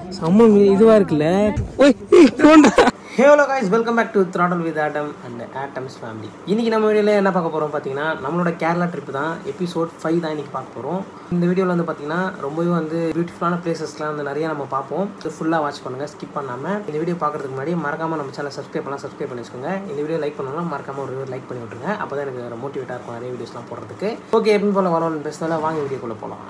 செம்ம மீ- இதுவா இருக்குல்ல ஓய் தோண்டா hello guys welcome back to throttle with atom and atoms family இன்னைக்கு நம்ம வீடியோவில் என்ன பார்க்க போகிறோம் பார்த்தீங்கன்னா நம்மளோட கேரளா ட்ரிப் தான் எபிசோட் ஃபைவ் தான் இன்னைக்கு பார்க்க போகிறோம் இந்த வீடியோவில் வந்து பார்த்தீங்கன்னா ரொம்பவே வந்து பியூட்டிஃபுல்லான பிளேசஸ்லாம் வந்து நிறைய நம்ம பார்ப்போம் இது ஃபுல்லாக வாட்ச் பண்ணுங்கள் ஸ்கிப் பண்ணாமல் இந்த வீடியோ பார்க்குறதுக்கு முன்னாடி மறக்காமல் நம்ம சேனல் சப்ஸ்கிரைப் பண்ணலாம் சப்ஸ்கிரைப் பண்ணி வச்சுக்கோங்க இந்த வீடியோ லைக் பண்ணலாம் மறக்காமல் ஒரு லைக் பண்ணி விட்டுருங்க அப்போ தான் எனக்கு மோட்டிவேட்டாக இருக்கும் நிறைய வீடியோஸ்லாம் போடுறதுக்கு ஓகே எப்படின்னு போல வரணும்னு பேசுனால வாங்க வீடியோக்குள்ளே போகலாம்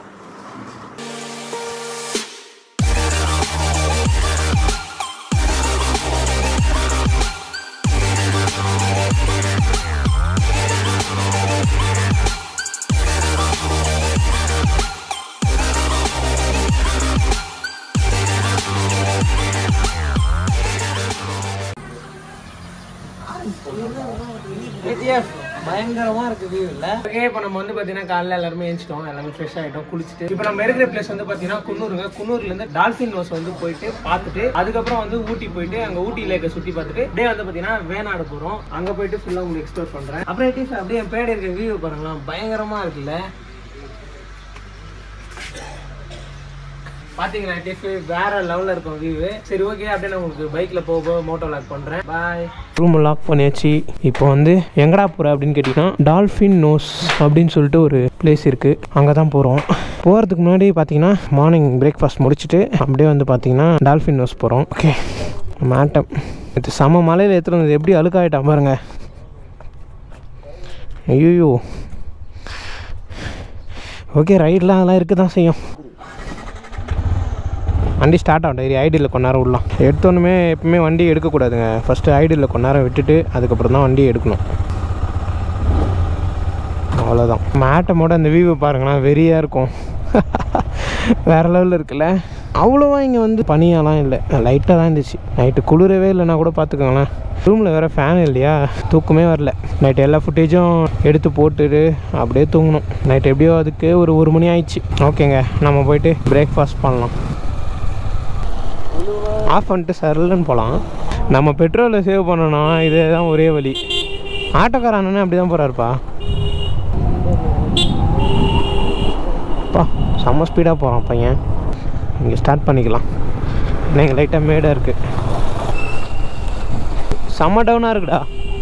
பயங்கரமா இருக்கு வியூ இல்ல ஓகே இப்போ நம்ம வந்து பாத்தீங்கன்னா காலைல எல்லாருமே எழுந்துட்டோம் எல்லாமே ஃப்ரெஷ் ஆயிட்டோம் குளிச்சுட்டு இப்போ நம்ம இருக்கிற பிளேஸ் வந்து பாத்தீங்கன்னா குன்னூருங்க குன்னூர்ல இருந்து டால்பின் ஹவுஸ் வந்து போயிட்டு பார்த்துட்டு அதுக்கப்புறம் வந்து ஊட்டி போயிட்டு அங்க ஊட்டி லேக்க சுத்தி பார்த்துட்டு அப்படியே வந்து பாத்தீங்கன்னா வேணாடு போறோம் அங்க போயிட்டு ஃபுல்லா உங்களுக்கு எக்ஸ்ப்ளோர் பண்றேன் அப்புறம் எப்படி அப்படியே என் பேட இருக்க வியூ பாருங்களா பயங்கரமா இருக்குல்ல பாத்தீங்களா டிஃப் வேற லெவல்ல இருக்கும் வியூ சரி ஓகே அப்படியே நான் உங்களுக்கு பைக்ல போக போக மோட்டோ லாக் பண்றேன் பாய் ரூம் லாக் பண்ணியாச்சு இப்போ வந்து எங்கடா போகிற அப்படின்னு கேட்டிங்கன்னா டால்ஃபின் நோஸ் அப்படின்னு சொல்லிட்டு ஒரு பிளேஸ் இருக்குது அங்கே தான் போகிறோம் போகிறதுக்கு முன்னாடி பார்த்தீங்கன்னா மார்னிங் பிரேக்ஃபாஸ்ட் முடிச்சுட்டு அப்படியே வந்து பார்த்தீங்கன்னா டால்ஃபின் நோஸ் போகிறோம் ஓகே மேட்டம் இது செம மலையில் எடுத்துகிட்டு வந்தது எப்படி அழுக்காயிட்டான் பாருங்க ஐயோ ஓகே ரைட்லாம் அதெல்லாம் இருக்க தான் செய்யும் வண்டி ஸ்டார்ட் ஆகும் டைரி ஐடியில் கொஞ்ச நேரம் விடலாம் எடுத்தோன்னுமே எப்பவுமே வண்டி எடுக்கக்கூடாதுங்க ஃபஸ்ட்டு ஐடியில் கொஞ்ச நேரம் விட்டுட்டு அதுக்கப்புறம் தான் வண்டி எடுக்கணும் அவ்வளோதான் மேட்டமோட அந்த வியூவை பாருங்களேன் வெறியாக இருக்கும் வேறு லெவலில் இருக்குல்ல அவ்வளோவா இங்கே வந்து பனியாலாம் இல்லை லைட்டாக தான் இருந்துச்சு நைட்டு குளிரவே இல்லைன்னா கூட பார்த்துக்கோங்களேன் ரூமில் வேறு ஃபேன் இல்லையா தூக்கமே வரல நைட்டு எல்லா ஃபுட்டேஜும் எடுத்து போட்டுட்டு அப்படியே தூங்கணும் நைட் எப்படியோ அதுக்கு ஒரு ஒரு மணி ஆயிடுச்சு ஓகேங்க நம்ம போயிட்டு பிரேக்ஃபாஸ்ட் பண்ணலாம் ஆஃப் பண்ணிட்டு சரலன்னு போகலாம் நம்ம பெட்ரோலை சேவ் பண்ணணும் இதே தான் ஒரே வழி ஆட்டோக்கார அண்ணனே அப்படி தான் போகிறாருப்பா பா செம்ம ஸ்பீடாக போகிறான் பையன் இங்கே ஸ்டார்ட் பண்ணிக்கலாம் ஏன்னா இங்கே லைட்டாக மேடாக இருக்குது செம்ம டவுனாக இருக்குடா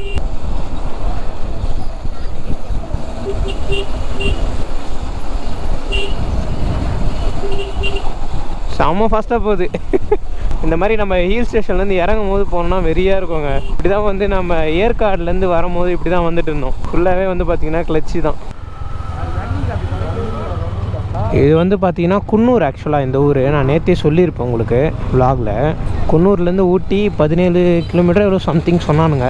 செம்ம ஃபாஸ்ட்டாக போகுது இந்த மாதிரி நம்ம ஹில் ஸ்டேஷன்லேருந்து இறங்கும் போது போனோம்னா வெறியாக இருக்குங்க இப்படி தான் வந்து நம்ம ஏற்காடுலேருந்து வரும்போது இப்படி தான் வந்துட்டு இருந்தோம் ஃபுல்லாகவே வந்து பார்த்திங்கன்னா கிளச்சி தான் இது வந்து பார்த்தீங்கன்னா குன்னூர் ஆக்சுவலாக இந்த ஊர் நான் நேற்றே சொல்லியிருப்பேன் உங்களுக்கு vlogல குன்னூர்லேருந்து ஊட்டி பதினேழு கிலோமீட்டர் எவ்வளோ சம்திங் சொன்னானுங்க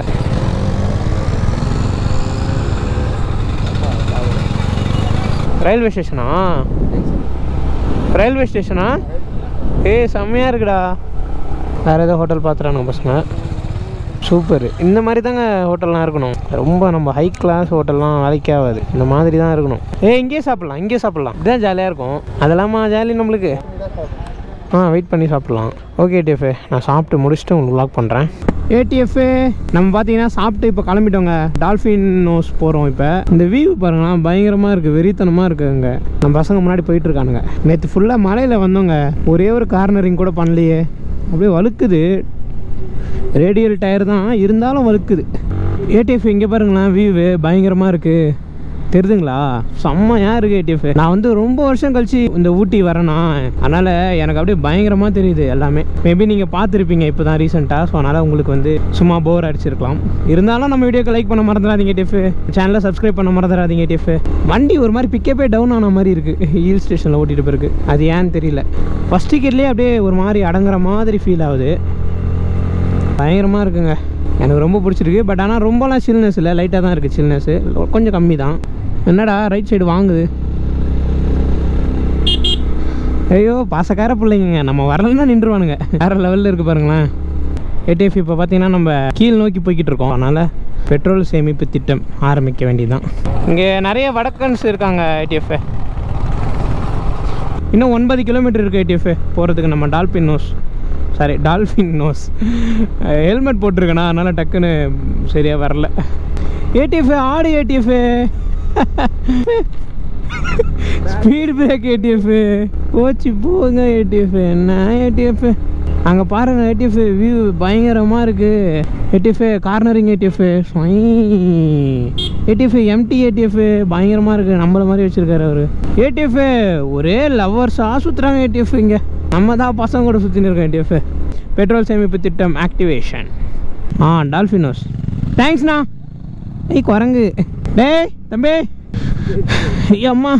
ரயில்வே ஸ்டேஷனா ரயில்வே ஸ்டேஷனா ஏய் செம்மையாக இருக்குடா வேறு ஏதோ ஹோட்டல் பார்த்துறானுங்க பசங்க சூப்பர் இந்த மாதிரி தாங்க ஹோட்டல்லாம் இருக்கணும் ரொம்ப நம்ம ஹை கிளாஸ் ஹோட்டல்லாம் வேலைக்கே ஆகாது இந்த மாதிரி தான் இருக்கணும் ஏ இங்கேயே சாப்பிட்லாம் இங்கேயே சாப்பிட்லாம் இதுதான் ஜாலியாக இருக்கும் அதெல்லாமா ஜாலி நம்மளுக்கு ஆ வெயிட் பண்ணி சாப்பிட்லாம் ஓகே டிஎஃப்ஏ நான் சாப்பிட்டு முடிச்சுட்டு உங்களுக்கு வ்ளாக் பண்ணுறேன் ஏடிஎஃப்ஏ நம்ம பார்த்தீங்கன்னா சாப்பிட்டு இப்போ கிளம்பிட்டோங்க டால்ஃபின் நோஸ் போகிறோம் இப்போ இந்த வியூ பாருங்களா பயங்கரமாக இருக்குது வெறித்தனமாக இருக்குது அங்கே நம்ம பசங்க முன்னாடி போயிட்டு இருக்கானுங்க நேற்று ஃபுல்லாக மலையில் வந்தோங்க ஒரே ஒரு கார்னரிங் கூட பண்ணலையே அப்படியே வழுக்குது ரேடியல் டயர் தான் இருந்தாலும் வழுக்குது ஏடிஎஃப் இங்கே பாருங்களேன் வியூவு பயங்கரமாக இருக்குது தெரியுதுங்களா செம்மையாக இருக்குது ஏடிஎஃப் நான் வந்து ரொம்ப வருஷம் கழிச்சு இந்த ஊட்டி வரேனா அதனால் எனக்கு அப்படியே பயங்கரமாக தெரியுது எல்லாமே மேபி நீங்கள் பார்த்துருப்பீங்க இப்போ தான் ரீசெண்டாக ஸோ அதனால் உங்களுக்கு வந்து சும்மா போர் அடிச்சிருக்கலாம் இருந்தாலும் நம்ம வீடியோக்கு லைக் பண்ண மறந்துடாதீங்க டிஃப் சேனலை சப்ஸ்கிரைப் பண்ண மறந்துடாதீங்க டிஃப் வண்டி ஒரு மாதிரி பிக்கப்பே டவுன் ஆன மாதிரி இருக்குது ஹில் ஸ்டேஷனில் ஓட்டிகிட்டு போயிருக்கு அது ஏன்னு தெரியல ஃபஸ்ட் டிக்கெட்லேயே அப்படியே ஒரு மாதிரி அடங்குற மாதிரி ஃபீல் ஆகுது பயங்கரமாக இருக்குங்க எனக்கு ரொம்ப பிடிச்சிருக்கு பட் ஆனால் ரொம்பலாம் சில்னஸ் இல்லை லைட்டாக தான் இருக்குது சில்னஸ்ஸு கொஞ்சம் கம்மி தான் என்னடா ரைட் சைடு வாங்குது ஐயோ பாசக்கார பிள்ளைங்க நம்ம வரலன்னா நின்றுவானுங்க வேறு லெவலில் இருக்குது பாருங்களேன் ஏடிஎஃப் இப்போ பார்த்தீங்கன்னா நம்ம கீழ் நோக்கி போய்கிட்டு இருக்கோம் அதனால் பெட்ரோல் சேமிப்பு திட்டம் ஆரம்பிக்க வேண்டியதுதான் இங்கே நிறைய வடக்கன்ஸ் இருக்காங்க ஏடிஎஃப் இன்னும் ஒன்பது கிலோமீட்டர் இருக்குது ஏடிஎஃப் போகிறதுக்கு நம்ம dolphin nose sorry dolphin nose helmet போட்டிருக்கேனா அதனால் டக்குன்னு சரியாக வரல ஏடிஎஃப் ஆடு ஏடிஎஃப் ஸ்பீட் பிரேக் ஏடிஎஃப் போச்சு போங்க ஏடிஎஃப் என்ன ஏடிஎஃப் அங்கே பாருங்க ஏடிஎஃப் வியூ பயங்கரமாக இருக்குது ஏடிஎஃப் கார்னரிங் ஏடிஎஃப் ஏடிஎஃப் எம்டி ஏடிஎஃப் பயங்கரமாக இருக்குது நம்மள மாதிரி வச்சுருக்காரு அவர் ஏடிஎஃப் ஒரே லவ்வர்ஸாக சுற்றுறாங்க ஏடிஎஃப் இங்கே நம்ம தான் பசங்க கூட சுற்றின்னு இருக்கோம் ஏடிஎஃப் பெட்ரோல் சேமிப்பு திட்டம் ஆக்டிவேஷன் ஆ டால்ஃபினோஸ் தேங்க்ஸ்ண்ணா ஏய் குரங்கு டேய் தம்பி ஐயா அம்மா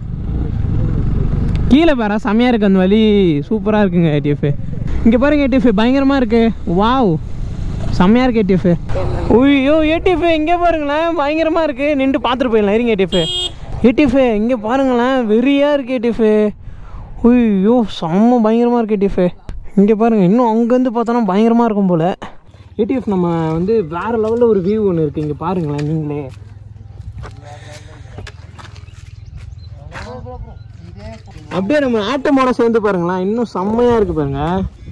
கீழே பாரா செம்மையாக இருக்குது அந்த வழி சூப்பராக இருக்குங்க ஏடிஎஃப் இங்கே பாருங்க ஏடிஎஃப் பயங்கரமாக இருக்கு வாவ் செம்மையாக இருக்கு ஏடிஎஃப் ஐயோ ஏடிஎஃப் இங்கே பாருங்களேன் பயங்கரமாக இருக்குது நின்று பார்த்துட்டு போயிடலாம் இருங்க ஏடிஎஃப் ஏடிஎஃப் இங்கே பாருங்களேன் வெறியாக இருக்குது ஏடிஎஃப் ஐயோ செம்ம பயங்கரமாக இருக்கு ஏடிஎஃப் இங்கே பாருங்கள் இன்னும் அங்கேருந்து பார்த்தோன்னா பயங்கரமாக இருக்கும் போல் ஏடிஎஃப் நம்ம வந்து வேறு லெவலில் ஒரு வியூ ஒன்று இருக்குது இங்கே பாருங்களேன் நீங்களே அப்படியே நம்ம ஆட்டமோட சேர்ந்து பாருங்களேன் இன்னும் செம்மையாக இருக்குது பாருங்க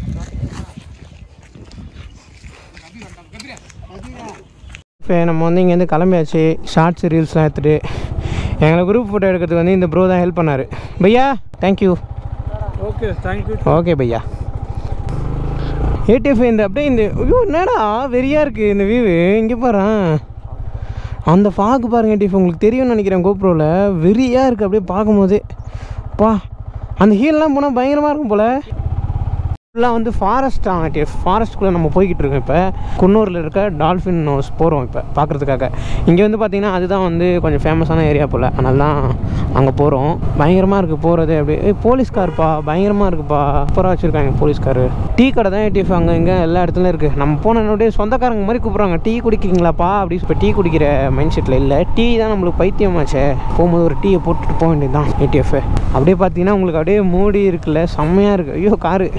இப்போ நம்ம வந்து இங்கேருந்து கிளம்பியாச்சு ஷார்ட்ஸ் ரீல்ஸ்லாம் எடுத்துகிட்டு எங்களை குரூப் ஃபோட்டோ எடுக்கிறதுக்கு வந்து இந்த ப்ரோ தான் ஹெல்ப் பண்ணார் பையா தேங்க்யூ ஓகே தேங்க்யூ ஓகே பையா ஏடிஎஃப் இந்த அப்படியே இந்த ஐயோ என்னடா வெறியாக இருக்குது இந்த வியூ இங்கே பாரு அந்த ஃபாக்கு பாருங்க ஏடிஎஃப் உங்களுக்கு தெரியும்னு நினைக்கிறேன் கோப்ரோவில் வெறியாக இருக்குது அப்படியே பார்க்கும்போது பா அந்த ஹீல்லாம் போனால் பயங்கரமாக இருக்கும் போல் ஃபுல்லாக வந்து ஃபாரஸ்ட் ஆகிட்டு ஃபாரஸ்ட்குள்ளே நம்ம போய்கிட்டு இருக்கோம் இப்போ குன்னூரில் இருக்க டால்ஃபின் நோஸ் போகிறோம் இப்போ பார்க்குறதுக்காக இங்கே வந்து பார்த்திங்கன்னா அதுதான் வந்து கொஞ்சம் ஃபேமஸான ஏரியா போல் அதனால தான் அங்கே போகிறோம் பயங்கரமாக இருக்குது போகிறது அப்படியே ஏய் போலீஸ் கார்ப்பா பயங்கரமாக இருக்குப்பா சூப்பராக வச்சுருக்காங்க போலீஸ் காரு டீ கடை தான் ஏடிஎஃப் அங்கே இங்கே எல்லா இடத்துலையும் இருக்குது நம்ம போனோடனே சொந்தக்காரங்க மாதிரி கூப்பிட்றாங்க டீ குடிக்கிறீங்களாப்பா அப்படி இப்போ டீ குடிக்கிற மைண்ட் செட்டில் இல்லை டீ தான் நம்மளுக்கு பைத்தியமாச்சே போகும்போது ஒரு டீயை போட்டுட்டு போக வேண்டியது தான் ஏடிஎஃப் அப்படியே பார்த்தீங்கன்னா உங்களுக்கு அப்படியே மூடி இருக்குல்ல செம்மையாக இருக்குது ஐயோ காரு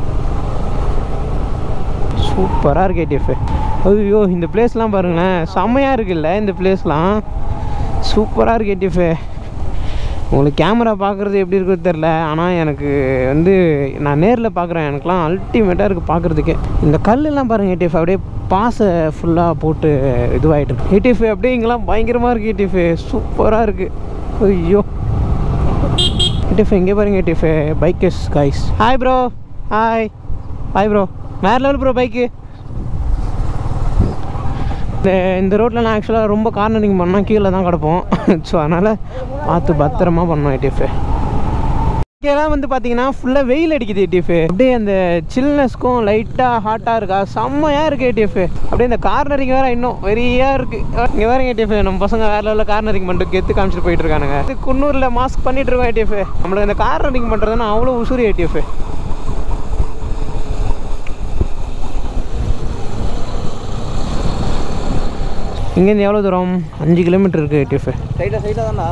சூப்பராக இருக்கு ஏடிஎஃப் ஐயோ இந்த பிளேஸ்லாம் பாருங்களேன் செம்மையாக இருக்குல்ல இந்த பிளேஸ்லாம் சூப்பராக இருக்கு ஏடிஎஃப் உங்களுக்கு கேமரா பார்க்குறது எப்படி இருக்குன்னு தெரில ஆனால் எனக்கு வந்து நான் நேரில் பார்க்குறேன் எனக்குலாம் அல்டிமேட்டாக இருக்குது பார்க்குறதுக்கே இந்த கல்லெல்லாம் பாருங்கள் ஏடிஎஃப் அப்படியே பாசை ஃபுல்லாக போட்டு இதுவாகிட்டு இருக்கு ஏடிஎஃப் அப்படியே இங்கெல்லாம் பயங்கரமாக இருக்குது ஏடிஎஃப் சூப்பராக இருக்குது ஐயோ ஏடிஎஃப் எங்கே பாருங்க ATF bikes guys hi bro hi hi bro வேறு லெவல் ப்ரோ பைக்கு இந்த இந்த ரோட்டில் நான் ஆக்சுவலாக ரொம்ப கார்னரிங் பண்ணால் கீழே தான் கிடப்போம் ஸோ அதனால் பார்த்து பத்திரமா பண்ணோம் ஏடிஎஃப் இங்கெல்லாம் வந்து பார்த்தீங்கன்னா ஃபுல்லாக வெயில் அடிக்குது ஏடிஎஃப் அப்படியே அந்த சில்னஸ்க்கும் லைட்டாக ஹாட்டாக இருக்கா செம்மையாக இருக்குது ஏடிஎஃப் அப்படியே இந்த கார்னரிங் வேறு இன்னும் வெறியாக இருக்குது இங்கே வேறு ஏடிஎஃப் நம்ம பசங்க வேறு லெவலில் கார்னரிங் பண்ணிட்டு கெத்து காமிச்சிட்டு போயிட்டு இருக்கானுங்க இது குன்னூரில் மாஸ்க் பண்ணிட்டு இருக்கோம் ஏடிஎஃப் நம்மளுக்கு இந்த கார்னரிங் பண்ணுறதுன்னா அவ்வளோ உசுறு ஏடிஎஃப் இங்கேருந்து எவ்வளோ தூரம் அஞ்சு கிலோமீட்டர் இருக்குது ஏடிஎஃப் சைடாக சைடாக தான்டா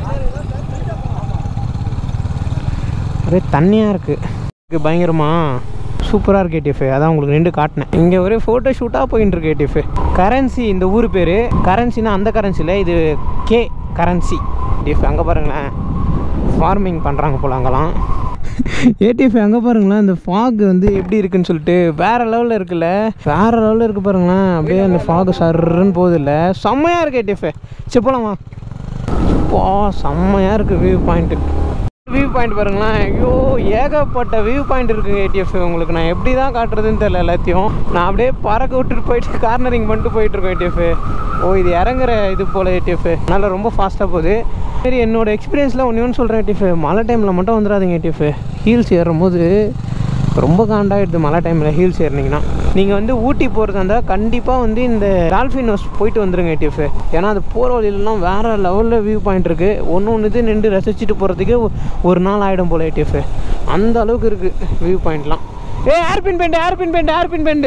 ஒரே தண்ணியாக இருக்குது பயங்கரமா சூப்பராக இருக்கு ஏடிஎஃப் அதான் உங்களுக்கு ரெண்டு காட்டினேன் இங்கே ஒரே ஃபோட்டோ ஷூட்டாக போயின்னு இருக்கு ஏடிஎஃப் கரன்சி இந்த ஊர் பேர் கரன்சினா அந்த கரன்சியில் இது கே கரன்சி ஏடிஎஃப் அங்கே பாருங்களேன் ஃபார்மிங் பண்ணுறாங்க போல அங்கெல்லாம் ஏடிஎஃப் அங்கே பாருங்களேன் இந்த ஃபாக் வந்து எப்படி இருக்குன்னு சொல்லிட்டு வேறு லெவலில் இருக்குல்ல வேறு லெவலில் இருக்குது பாருங்களேன் அப்படியே அந்த ஃபாக் சர்ன்னு போகுது இல்லை செம்மையாக இருக்குது ஏடிஎஃப் சரி போலாமா பா செம்மையாக இருக்குது வியூ பாயிண்ட்டு வியூ பாயிண்ட் பாருங்களேன் ஐயோ ஏகப்பட்ட வியூ பாயிண்ட் இருக்குது ஏடிஎஃப் உங்களுக்கு நான் எப்படி தான் காட்டுறதுன்னு தெரியல எல்லாத்தையும் நான் அப்படியே பறக்க விட்டுட்டு போயிட்டு கார்னரிங் பண்ணிட்டு போயிட்டு இருக்கேன் ஏடிஎஃப் ஓ இது இறங்குற இது போல் ஏடிஎஃப் அதனால் ரொம்ப ஃபாஸ்ட்டாக போகுது சரி என்னோட எக்ஸ்பீரியன்ஸில் ஒன்று ஒன்று சொல்கிறேன் ஏடிஎஃப் மழை டைமில் மட்டும் வந்துடாதீங்க ஏடிஎஃப் ஹீல்ஸ் ஏறும் போது ரொம்ப காண்டாயிடுது மழை டைமில் ஹீல்ஸ் ஏறினீங்கன்னா நீங்கள் வந்து ஊட்டி போகிறதா இருந்தால் கண்டிப்பாக வந்து இந்த டால்ஃபின் ஹவுஸ் போயிட்டு வந்துருங்க டிஎஃப் ஏன்னா அது போகிற வழியிலலாம் வேறு லெவலில் வியூ பாயிண்ட் இருக்குது ஒன்று ஒன்று இது நின்று ரசிச்சுட்டு போகிறதுக்கே ஒரு நாள் ஆகிடும் போல் டிஎஃப் அந்த அளவுக்கு இருக்குது வியூ பாயிண்ட்லாம் ஏ hairpin bend hairpin bend hairpin bend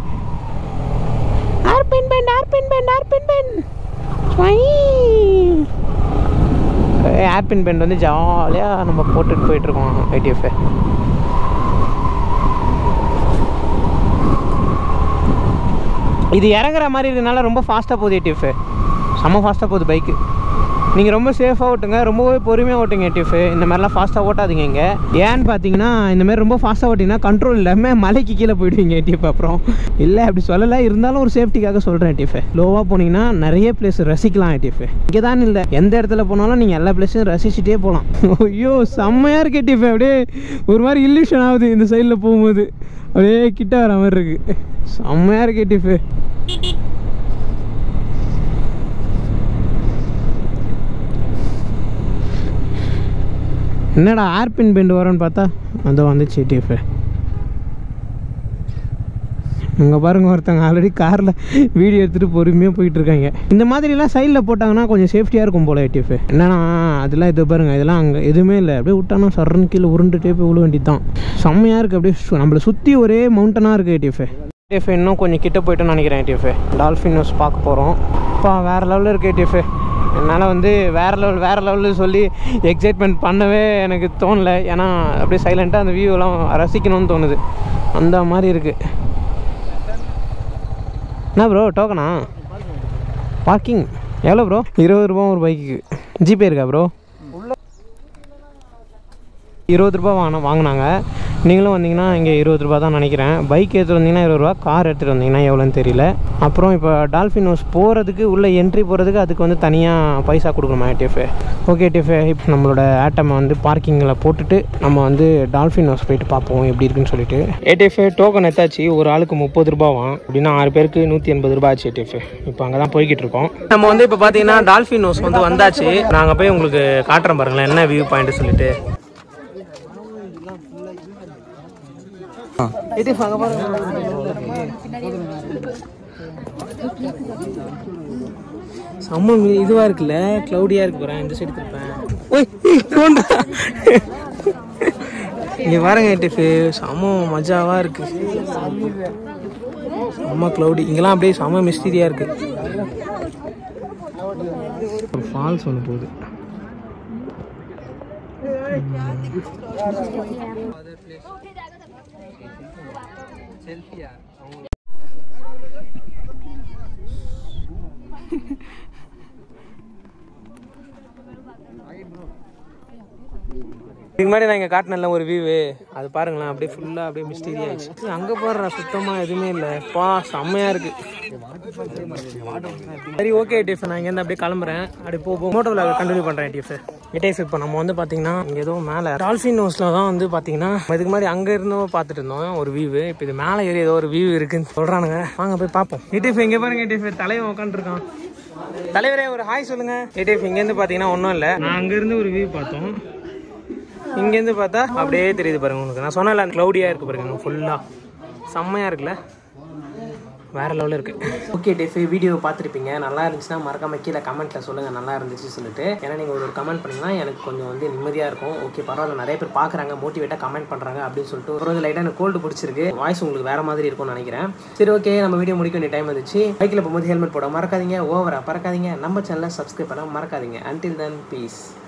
hairpin bend hairpin bend hairpin bend hairpin bend வந்து ஜாலியாக நம்ம போட்டுட்டு போயிட்டுருக்கோம் ஐடிஎஃப் இது இறங்குற மாதிரி இருக்கனால ரொம்ப ஃபாஸ்ட்டாக போகுது ஏடிஎஃப் செம்ம ஃபாஸ்ட்டாக போகுது பைக்கு நீங்கள் ரொம்ப சேஃபாக ஓட்டுங்க ரொம்பவே பொறுமையாக ஓட்டுங்க டிஃபு இந்த மாதிரிலாம் ஃபாஸ்ட்டாக ஓட்டாதீங்க இங்கே ஏன்னு பார்த்தீங்கன்னா இந்த மாதிரி ரொம்ப ஃபாஸ்ட்டாக ஓட்டிங்கன்னா கண்ட்ரோல் இல்லாமல் மலைக்கு கீழே போயிடுவீங்க டிஃப் அப்புறம் இல்லை அப்படி சொல்லலை இருந்தாலும் ஒரு சேஃப்டிக்காக சொல்கிறேன் டிஃபு லோவாக போனீங்கன்னா நிறைய பிளேஸ் ரசிக்கலாம் டிஃபு இங்கே தான் இல்லை எந்த இடத்துல போனாலும் நீங்கள் எல்லா பிளேஸையும் ரசிச்சுட்டே போகலாம் ஐயோ செம்மையாக இருக்கே டிஃபு அப்படியே ஒரு மாதிரி இல்லூஷன் ஆகுது இந்த சைடில் போகும்போது அப்படியே கிட்ட வர மாதிரி இருக்கு செம்மையாக இருக்கே டிஃபு என்னடா ஏர்பின் பெண்டு வரோன்னு பார்த்தா அதோ வந்துச்சு டிஃபு இங்கே பாருங்க ஒருத்தங்க ஆல்ரெடி காரில் வீடியோ எடுத்துகிட்டு பொறுமையாக போயிட்டு இருக்காங்க இந்த மாதிரிலாம் சைடில் போட்டாங்கன்னா கொஞ்சம் சேஃப்டியாக இருக்கும் போல டிஃபு என்னன்னா அதெல்லாம் இது பாருங்க இதெல்லாம் அங்கே எதுவுமே இல்லை அப்படியே விட்டானா சர்றன்னு கீழே உருண்டுட்டே போய் விழ வேண்டியது தான் செம்மையாக இருக்குது அப்படியே சு- நம்மளை சுற்றி ஒரே மவுண்டனாக இருக்குது டிஃபு டிஃபு இன்னும் கொஞ்சம் கிட்ட போயிட்டோன்னு நினைக்கிறேன் டிஃபு டால்ஃபின் ஹவுஸ் பார்க்க போகிறோம் அப்பா வேறு லெவலில் இருக்கே டிஃபு என்னால் வந்து வேறு லெவல் வேறு லெவலில் சொல்லி எக்ஸைட்மெண்ட் பண்ணவே எனக்கு தோணல ஏன்னா அப்படியே சைலண்ட்டாக அந்த வியூவெல்லாம் ரசிக்கணும்னு தோணுது அந்த மாதிரி இருக்குது என்ன ப்ரோ டோக்கனா பார்க்கிங் எவ்வளோ ப்ரோ இருபது ரூபா ஒரு பைக்குக்கு ஜிபே இருக்கா ப்ரோ இருபது ரூபா வாங்கின வாங்கினாங்க நீங்களும் வந்தீங்கன்னா இங்கே இருபது ரூபா தான் நினைக்கிறேன் பைக் எடுத்துகிட்டு வந்தீங்கன்னா இருபது ரூபா கார் எடுத்துகிட்டு வந்தீங்கன்னா எவ்வளோன்னு தெரியல அப்புறம் இப்போ டால்ஃபின் ஹவுஸ் போகிறதுக்கு உள்ள என்ட்ரி போகிறதுக்கு அதுக்கு வந்து தனியாக பைசா கொடுக்கணுமா டிஃபே ஓகே டிஃபே இப்போ நம்மளோட ஆட்டமை வந்து பார்க்கிங்கில் போட்டுட்டு நம்ம வந்து டால்ஃபின் ஹவுஸ் போயிட்டு பார்ப்போம் எப்படி இருக்குன்னு சொல்லிட்டு ஏடிஎஃப்ஏ டோக்கன் எத்தாச்சு ஒரு ஆளுக்கு முப்பது ரூபாவாம் அப்படின்னா ஆறு பேருக்கு நூற்றி எண்பது ரூபாய் ஆச்சு ஏடிஎஃப்ஏ இப்போ அங்கே தான் போய்கிட்டு இருக்கோம் நம்ம வந்து இப்போ பார்த்தீங்கன்னா டால்ஃபின் ஹவுஸ் வந்து வந்தாச்சு நாங்கள் போய் உங்களுக்கு காட்டுறோம் பாருங்களேன் என்ன வியூ பாயிண்ட் சொல்லிட்டு இது அங்க செம்ம மீ- இதுவா இருக்குல்ல க்ளௌடியா இருக்கு பாரு இந்த சைடு திருப்பேன் ஓய் தோண்டா இங்க பாருங்க டிஃபு செம்ம மஜாவா இருக்கு செம்ம க்ளௌடி இங்கெல்லாம் அப்படியே செம்ம மிஸ்டீரியா இருக்கு ஒரு ஃபால்ஸ் ஒன்று போகுது இதுக்கு முன்னாடி நான் இங்கே காட்டினல ஒரு வியூ அது பாருங்களேன் அப்படியே ஃபுல்லாக அப்படியே மிஸ்டீரி ஆயிடுச்சு அங்கே போடுற சுத்தமாக எதுவுமே இல்லை பா செம்மையாக இருக்கு சரி ஓகே டிஃப் நான் இங்கேருந்து அப்படியே கிளம்புறேன் அப்படி போ மோட்டோவில் கண்டினியூ பண்ணுறேன் டிஃப் டிஃப் இப்போ நம்ம வந்து பார்த்தீங்கன்னா இங்கே ஏதோ மேலே டால்ஃபின் ஹவுஸில் தான் வந்து பார்த்தீங்கன்னா இதுக்கு முன்னாடி அங்கே இருந்தோம் பார்த்துட்டு இருந்தோம் ஒரு வியூ இப்போ இது மேலே ஏறி ஏதோ ஒரு வியூ இருக்குன்னு சொல்கிறானுங்க வாங்க போய் பார்ப்போம் டிஃப் இங்கே பாருங்க டிஃப் தலைவன் உட்காந்துருக்கான் தலைவரே ஒரு ஹாய் சொல்லுங்க டிஃப் இங்கேருந்து பார்த்தீங்கன்னா ஒன்றும் இல்லை நான் அங்கேருந்து ஒரு வியூ பார்த்தோம் இங்கேருந்து பார்த்தா அப்படியே தெரியுது பாருங்க உங்களுக்கு நான் சொன்னல க்ளௌடியாக இருக்கு பாருங்க ஃபுல்லாக செம்மையாக இருக்குல்ல வேற லெவலில் இருக்கு ஓகே டெஃபி வீடியோ பார்த்துருப்பீங்க நல்லா இருந்துச்சுன்னா மறக்காம கீழே கமெண்ட்ல சொல்லுங்க நல்லா இருந்துச்சு சொல்லிட்டு ஏன்னா நீங்கள் ஒரு கமெண்ட் பண்ணீங்கன்னா எனக்கு கொஞ்சம் வந்து நிம்மதியாக இருக்கும் ஓகே பரவாயில்ல நிறைய பேர் பார்க்குறாங்க மோட்டிவேட்டாக கமெண்ட் பண்ணுறாங்க அப்படின்னு சொல்லிட்டு ஒரு லைட்டாக எனக்கு கோல்டு பிடிச்சிருக்கு வாய்ஸ் உங்களுக்கு வேற மாதிரி இருக்கும்னு நினைக்கிறேன் சரி ஓகே நம்ம வீடியோ முடிக்க வேண்டிய டைம் வந்துச்சு பைக்கில் போகும்போது ஹெல்மெட் போட மறக்காதீங்க ஓவரா பறக்காதீங்க நம்ம சேனலை சப்ஸ்கிரைப் பண்ண மறக்காதீங்க அன்டில் தென் பீஸ்